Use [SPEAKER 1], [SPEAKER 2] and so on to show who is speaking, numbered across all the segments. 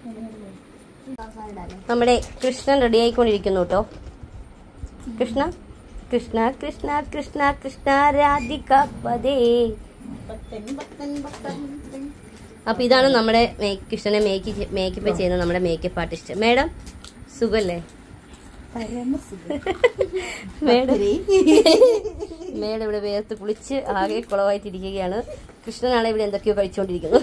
[SPEAKER 1] നമ്മുടെ കൃഷ്ണൻ റെഡി ആയിക്കൊണ്ടിരിക്കുന്നു കേട്ടോ കൃഷ്ണ കൃഷ്ണ കൃഷ്ണ കൃഷ്ണ കൃഷ്ണ രാധിക പദേ അപ്പൊ ഇതാണ് നമ്മുടെ മേ- കൃഷ്ണനെ മേക്ക് മേക്കപ്പ് ചെയ്യുന്ന നമ്മുടെ മേക്കപ്പ് ആർട്ടിസ്റ്റ് മേഡം സുഖല്ലേ മേഡം മേഡം ഇവിടെ വേർത്ത് കുളിച്ച് ആകെ കുളമായിട്ടിരിക്കുകയാണ് കൃഷ്ണനാണ് ഇവിടെ എന്തൊക്കെയോ കഴിച്ചുകൊണ്ടിരിക്കുന്നു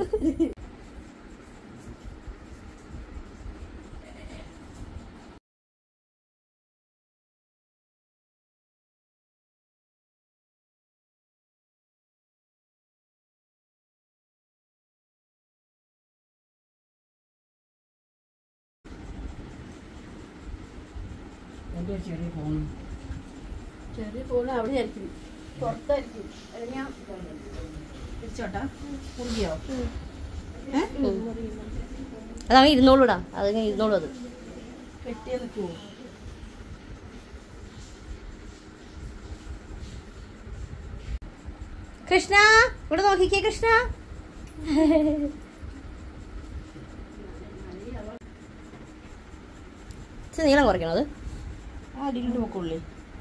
[SPEAKER 2] എന്റെ ചെറിയ ഫോൺ
[SPEAKER 3] ചെറിയ ഫോണ് അവിടെ ആയിരിക്കും പുറത്തായിരിക്കും അത് ഞാൻ
[SPEAKER 2] തിരിച്ചോട്ടാ കുടിയോ
[SPEAKER 1] അതങ്ങനെ ഇരുന്നോളൂടാ അതങ്ങനെ ഇരുന്നോളൂ അത്
[SPEAKER 2] കെട്ടിയ നിൽക്കുവോ
[SPEAKER 1] കൃഷ്ണ ഇവിടെ നോക്കിക്കേ കൃഷ്ണ ഇച്ചിരി നീളം കുറയ്ക്കണം അത്
[SPEAKER 2] ആ അടിയിലോട്ട് നോക്കുള്ളേ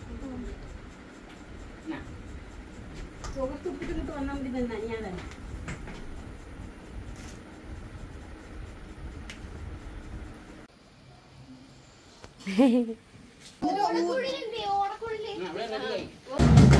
[SPEAKER 3] പുറത്തുപ്പിട്ടിട്ട് വന്നാൽ മതി തന്നെ ഞാൻ
[SPEAKER 2] അവിടെ റെഡിയായി